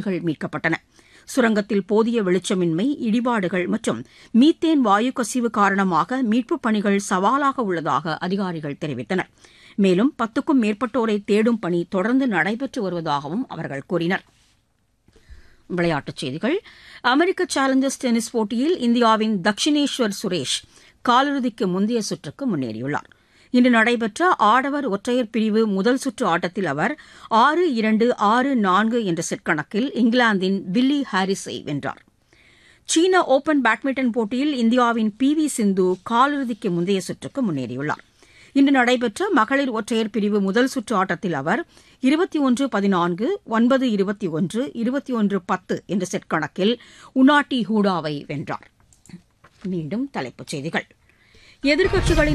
உடல்கள் மீட்கப்பட்டன சுரங்கத்தில் போதிய வெளிச்சமின்மை இடிபாடுகள் மற்றும் மீத்தேன் வாயு கசிவு காரணமாக மீட்புப் பணிகள் சவாலாக உள்ளதாக அதிகாரிகள் தெரிவித்தனர் மேலும் பத்துக்கும் மேற்பட்டோரை தேடும் பணி தொடர்ந்து நடைபெற்று வருவதாகவும் அவர்கள் கூறினர் விளையாட்டுச் செய்திகள் அமெரிக்க சேலஞ்சர்ஸ் டென்னிஸ் போட்டியில் இந்தியாவின் தக்ஷினேஸ்வர் சுரேஷ் காலிறுதிக்கு முந்தைய சுற்றுக்கு முன்னேறியுள்ளார் இன்று நடைபெற்ற ஆடவர் ஒற்றையர் பிரிவு முதல் சுற்று ஆட்டத்தில் அவர் ஆறு இரண்டு ஆறு நான்கு என்ற செட் கணக்கில் இங்கிலாந்தின் வில்லி ஹாரிஸை வென்றார் சீன ஓபன் பேட்மிண்டன் போட்டியில் இந்தியாவின் பி வி சிந்து காலிறுதிக்கு முந்தைய சுற்றுக்கு முன்னேறியுள்ளார் இன்று நடைபெற்ற மகளிர் ஒற்றையர் பிரிவு முதல் சுற்று ஆட்டத்தில் அவர் இருபத்தி ஒன்று பதினான்கு ஒன்பது இருபத்தி ஒன்று இருபத்தி ஒன்று பத்து என்ற செட் கணக்கில் உனாட்டி ஹூடாவை வென்றார் மீண்டும் தலைப்புச் செய்திகள் எதிர்க்கட்சிகளின்